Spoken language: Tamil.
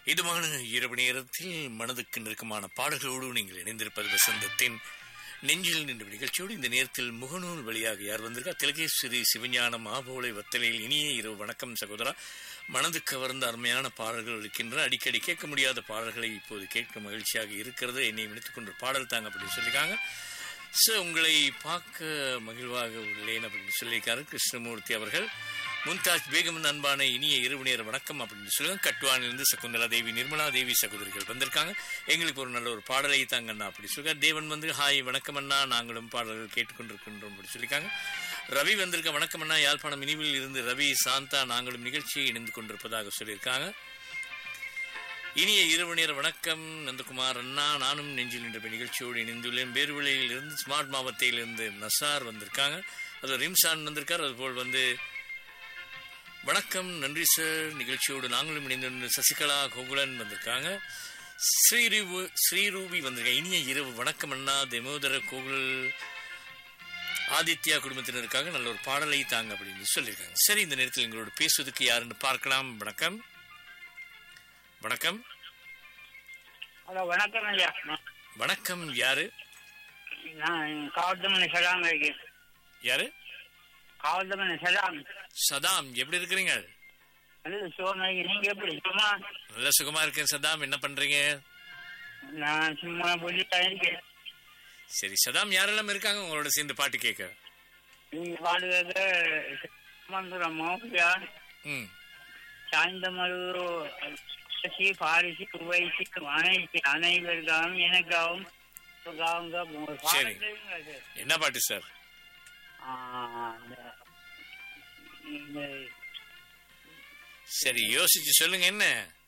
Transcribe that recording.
இதுமான இரவு நேரத்தில் மனதுக்கு நெருக்கமான பாடல்களோடு நீங்கள் இணைந்திருப்பது வசந்தத்தின் நெஞ்சில் நின்ற நிகழ்ச்சியோடு இந்த நேரத்தில் முகநூல் வழியாக யார் வந்திருக்கா திலகேஸ்வரி சிவஞானம் ஆபோலை வத்தலையில் இனிய இரவு வணக்கம் சகோதரா மனது கவர்ந்த அருமையான பாடல்கள் இருக்கின்றன அடிக்கடி கேட்க முடியாத பாடல்களை இப்போது கேட்க மகிழ்ச்சியாக இருக்கிறது என்னை முடித்துக் கொண்டு பாடல் தாங்க அப்படின்னு சொல்லியிருக்காங்க ஸோ உங்களை பார்க்க மகிழ்வாக உள்ளேன் அப்படின்னு சொல்லியிருக்காரு கிருஷ்ணமூர்த்தி அவர்கள் மும்தாஜ் பேகம் அன்பான இனிய இரவு நேர வணக்கம் அப்படின்னு சொல்லுங்க கட்டுவானிலிருந்து சகுந்தலா தேவி நிர்மலா தேவி சகோதரிகள் வந்திருக்காங்க எங்களுக்கு ஒரு நல்ல ஒரு பாடலை தாங்கண்ணா அப்படி சொல்லிருக்காரு தேவன் வந்து ஹாய் வணக்கம் அண்ணா நாங்களும் பாடல்கள் கேட்டுக்கொண்டிருக்கின்றோம் அப்படி சொல்லியிருக்காங்க ரவி வந்திருக்க வணக்கம் அண்ணா யாழ்ப்பாணம் இனிவில் இருந்து ரவி சாந்தா நாங்களும் நிகழ்ச்சியை இணைந்து கொண்டிருப்பதாக சொல்லியிருக்காங்க இனிய இரவு நேர வணக்கம் நந்தகுமார் அண்ணா நானும் நெஞ்சில் என்ற நிகழ்ச்சியோடு இணைந்துள்ளேன் பேருவிலையில் இருந்து ஸ்மார்ட் மாவட்டத்திலிருந்து நசார் வந்திருக்காங்க அது ரிம்சான் வந்திருக்கார் அதுபோல் வந்து வணக்கம் நன்றி சார் நிகழ்ச்சியோடு நாங்களும் இணைந்து சசிகலா கோகுலன் வந்திருக்காங்க ஸ்ரீரூபு ஸ்ரீரூபி வந்திருக்காங்க இனிய இரவு வணக்கம் அண்ணா தெமோதர கோகுல் ஆதித்யா குடும்பத்தினருக்காக நல்ல ஒரு பாடலை தாங்க அப்படின்னு சொல்லியிருக்காங்க சரி இந்த நேரத்தில் எங்களோட பேசுவதற்கு யாருன்னு பார்க்கலாம் வணக்கம் வணக்கம் ஹலோ வணக்கம் ஐயா வணக்கம் யாரு நான் காவல்தமனை சலாம் இருக்கேன் யாரு காவல்தமனை சலாம் சதாம் எப்படி இருக்கிறீங்க நல்ல சுகமா இருக்கேன் நீங்க எப்படி சும்மா நல்ல சுகமா இருக்கேன் சதாம் என்ன பண்றீங்க நான் சும்மா போயிட்டு இருக்கேன் சரி சதாம் யாரெல்லாம் இருக்காங்க உங்களோட சேர்ந்து பாட்டு கேட்க நீங்க பாடுகிறத மந்திரம் மோபியா ம் சாய்ந்தமரு சி பாரிசி உவைசி அனைத்து அனைவருக்காகவும் எனக்காகவும் உங்களுக்காகவும் ஒரு பாடல் சரி. தெரியுங்களா சார்? என்ன பாட்டு சார் ஆ, இந்த- இந்த சரி யோசிச்சு சொல்லுங்க என்ன